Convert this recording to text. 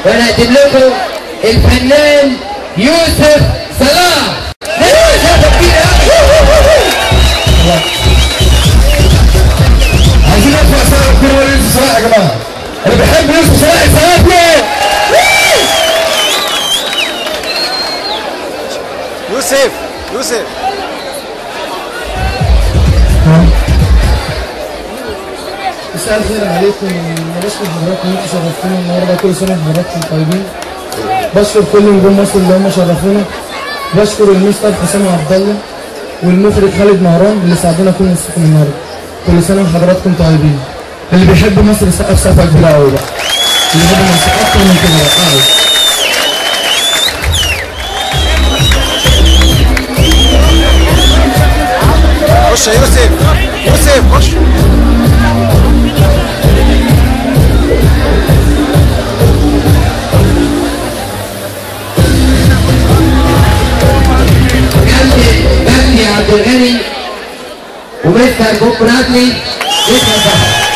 ونقدم لكم الفنان يوسف صلاح يوسف كبير عايزين نرفع سقف كده يوسف صلاح يا جماعه انا بحب يوسف صلاح السقف يوسف يوسف مساء الخير عليكم بشكر حضراتكم انتوا شرفتونا النهارده كل سنه وحضراتكم طيبين بشكر كل نجوم مصر اللي هم شرفونا بشكر المستر حسام عبد الله والمخرج خالد مهران اللي ساعدونا كل نصكم النهارده كل سنه وحضراتكم طيبين اللي بيحب مصر يسقف سقفه كبيره قوي بقى اللي بيحب مصر اكتر من كده بقى قوي خش يا يوسف يوسف خش جنبي جنبي عبد الغني ومستر بوب برادلي مستر بحر